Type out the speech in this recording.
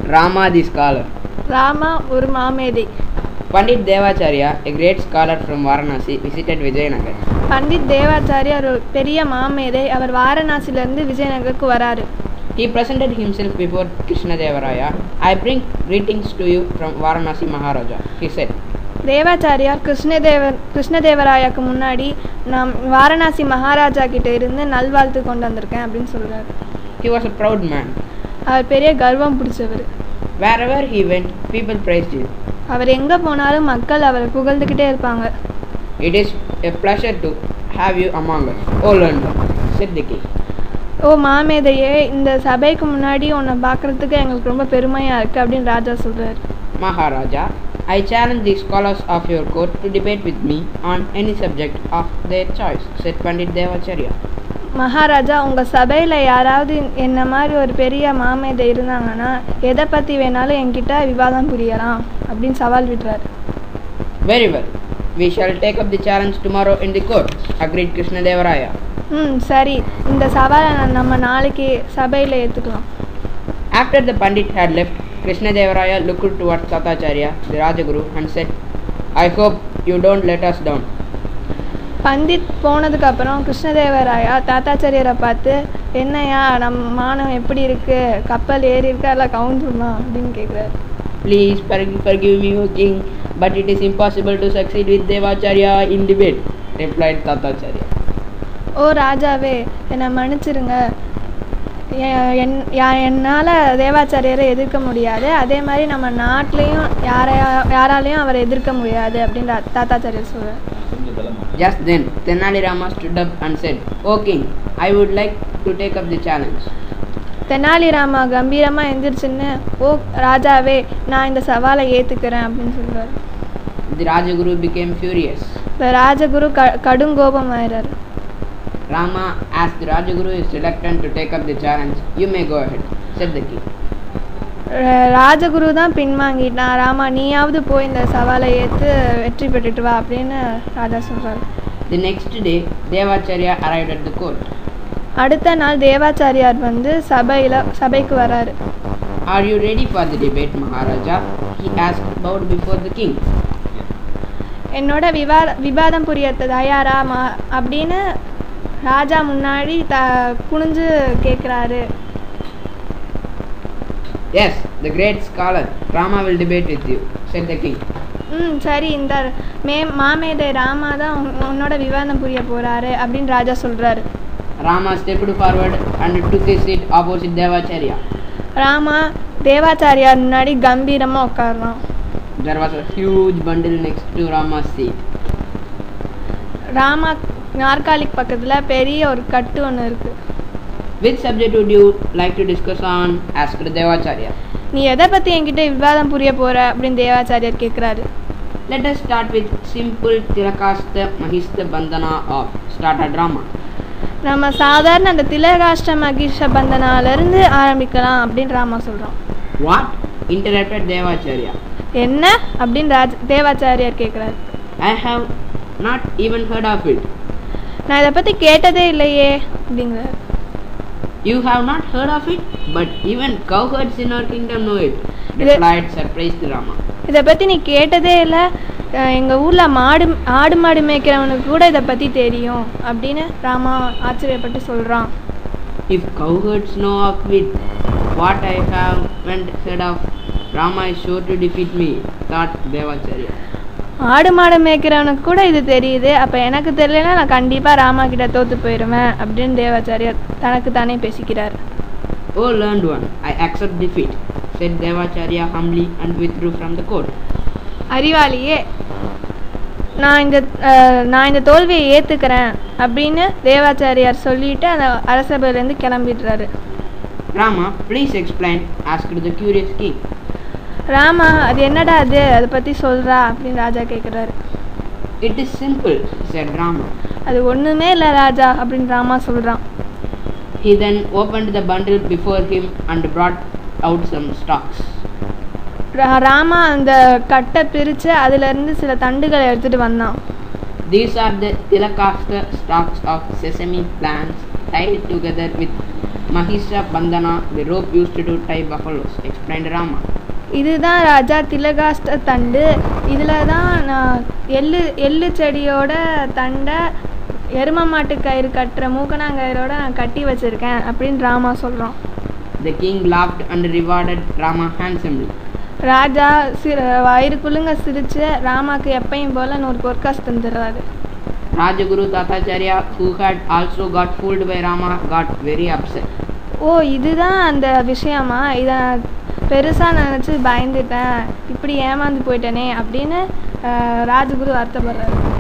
Rama the scholar. Rama ஒரு மாமேதை Pandit Devacharya, a great scholar from Varanasi, visited Vijayanagar. Pandit தேவாச்சாரியார் ஒரு பெரிய மாமேதை அவர் வாரணாசியிலேருந்து விஜயநகருக்கு வராரு He presented himself before Krishnadevaraya. I bring greetings to you from Varanasi Maharaja, he said. தேவாச்சாரியார் கிருஷ்ணதேவர் கிருஷ்ணதேவராயாக்கு முன்னாடி நான் வாரணாசி மகாராஜா கிட்ட இருந்து நல்வாழ்த்து கொண்டு வந்திருக்கேன் அப்படின்னு சொல்றாரு He was a proud man. அவர் பெரிய கர்வம் பிடிச்சவர் Wherever he went, people praised him. அவர் எங்கே போனாலும் மக்கள் அவரை புகழ்ந்துக்கிட்டே இருப்பாங்க It is a pleasure to have you among us, O learned one, said the king. ஓ மாமேதையே இந்த சபைக்கு முன்னாடி உன்னை பார்க்கறதுக்கு எங்களுக்கு ரொம்ப பெருமையாக இருக்குது அப்படின்னு ராஜா சொல்கிறார் Maharaja, I challenge the scholars of your court to debate with me on any subject of their choice, said Pandit Devacharya. Maharaja உங்கள் சபையில் யாராவது என்ன மாதிரி ஒரு பெரிய மாமேதை இருந்தாங்கன்னா எதை பற்றி வேணாலும் என்கிட்ட விவாதம் புரியலாம் அப்படின்னு சவால் விடுறாரு Very well. We shall take up the challenge tomorrow in the court, agreed Krishnadevaraya. ம் சரி இந்த சவாலை நான் நம்ம நாளைக்கு சபையில் ஏற்றுக்கலாம் After the Pandit had left, Krishnadevaraya looked towards Tatacharya, the Rajaguru, and said, I hope you don't let us down. Pandit போனதுக்கப்புறம் கிருஷ்ணதேவராயா தாத்தாச்சாரியரை பார்த்து என்னையா நம்ம மானம் எப்படி இருக்கு கப்பல் ஏறி இருக்கா இல்லை கவுந்துருமா அப்படின்னு கேட்குறாரு Please for- forgive me, O king, but it is impossible to succeed with Devacharya in debate, replied Tatacharya. ஓ ராஜாவே என்னை மன்னிச்சிருங்க எ- என் யா- என்னால் தேவாச்சாரியரை எதிர்க்க முடியாது அதே மாதிரி நம்ம நாட்டிலையும் யாரையா யாராலையும் அவரை எதிர்க்க முடியாது அப்படின்னு தா- தாத்தாச்சாரியர் சொல்கிறார் Just then, Tenali Rama stood up and said, O king, I would like to take up the challenge. Tenali Rama கம்பீரமாக எந்திரிச்சுன்னு ஓ ராஜாவே நான் இந்த சவாலை ஏற்றுக்கிறேன் அப்படின்னு சொல்கிறார் The Rajaguru became furious. இந்த ராஜகுரு க கடுங்கோபம் ஆயிறாரு Rama, as the Rajaguru is reluctant to take up the challenge, you may go ahead, said the king. ர- ராஜகுரு தான் பின்வாங்கிட்டான் ராமா நீயாவது போய் இந்த சவாலை ஏற்று வெற்றி பெற்றுட்டு வா அப்படின்னு ராஜா சொல்கிறார் The next day, Devacharya arrived at the court. அடுத்த நாள் தேவாச்சாரியார் வந்து சபையில் சபைக்கு வராரு Are you ready for the debate, Maharaja? He asked, bowed before the king. என்னோட விவாத விவாதம் புரிய தயாரா மா அப்படின்னு ராஜா முன்னாடி த குனிஞ்சு கேட்குறாரு Yes, the great scholar, Rama will debate with you, said the king. ம் சரி இந்த மே மாமேதை ராமா தான் உன்- உன்னோட விவாதம் புரிய போறாரு அப்படின்னு ராஜா சொல்றாரு Rama stepped forward and took his seat opposite Devacharya. Rama தேவாச்சாரியார் முன்னாடி கம்பீரமா உட்காரலாம் There was a huge bundle next to Rama's seat. Rama நாற்காலிக்கு பக்கத்துல பெரிய ஒரு கட்டு ஒன்று இருக்கு Which subject would you like to discuss on? asked Devacharya. நீ எதை பத்தி என்கிட்ட விவாதம் புரிய போற அப்படின்னு தேவாச்சாரியார் கேட்குறாரு Let us start with simple Tirakasta Mahista Bandhana of started Rama. நம்ம சாதாரண அந்த திலகாஷ்ட மகிஷ பந்தனால இருந்து ஆரம்பிக்கலாம் அப்படின்னு ராமா சொல்றான் What? interrupted Devacharya. என்ன அப்படின்னு ராஜ் தேவாச்சாரியார் கேட்குறாரு I have not even heard of it. நான் இதை பத்தி கேட்டதே இல்லையே அப்படிங்கிறார் You have not heard of it, but even cowherds in our kingdom know it, Is it- replied surprised Rama. இதை பற்றி நீ கேட்டதே இல்லை எங்கள் ஊரில் மாடு ஆடு மாடு மேய்க்கிறவனுக்கு கூட இதை பற்றி தெரியும் அப்படின்னு ராமா ஆச்சரியப்பட்டு சொல்கிறான் If cowherds know of it, what I haven't heard of, Rama is sure to defeat me, thought Devacharya. ஆடு மாடு மேய்க்கிறவனுக்கு கூட இது தெரியுது அப்போ எனக்கு தெரியலனா நான் கண்டிப்பாக ராமா கிட்ட தோற்று போயிடுவேன் அப்படின்னு தேவாச்சாரியார் தனக்கு தானே பேசிக்கிறார் Oh, learned one, I accept defeat, said Devacharya humbly and withdrew from the court. அறிவாளியே நான் இந்த அஹ், நான் இந்த தோல்வியை ஏற்றுக்கிறேன் அப்படின்னு தேவாச்சாரியார் சொல்லிட்டு அந்த அரசபையிலேருந்து கிளம்பிடுறாரு Rama, please explain, asked the curious king. Rama அது என்னடா அது அதை பற்றி சொல்கிறா அப்படின்னு ராஜா கேட்குறாரு It is simple, said Rama. அது ஒன்றுமே இல்லை ராஜா அப்படின்னு ராமா சொல்கிறான் He then opened the bundle before him and brought out some stalks. Rama அந்த கட்டை பிரித்து அதுலேருந்து சில தண்டுகளை எடுத்துகிட்டு வந்தான் These are the Tilakasta stalks of sesame plants tied it together with Mahisha Bandhana, the rope used to tie buffaloes, explained Rama. இதுதான் ராஜா திலகாஷ்ட தண்டு இதில் தான் நான் எள்ளு எள்ளு செடியோட தண்டை எரும மாட்டு கயிறு கட்டுற மூக்கணாங்கயிறோட நான் கட்டி வச்சிருக்கேன் அப்படின்னு ராமா சொல்கிறோம் The king laughed and rewarded Rama handsomely. ராஜா சிறு வயிறு குலுங்க சிரிச்சு ராமாக்கு எப்பயும் போல நூறு பொற்காசு தந்துடுறாரு Rajaguru Tatacharya, who had also got fooled by Rama, got very upset. ஓ இதுதான் அந்த விஷயமா இதை பெருசாக நினச்சி பயந்துட்டேன் இப்படி ஏமாந்து போயிட்டேனே அப்படின்னு அஹ், ராஜகுரு வருத்தப்படுறாரு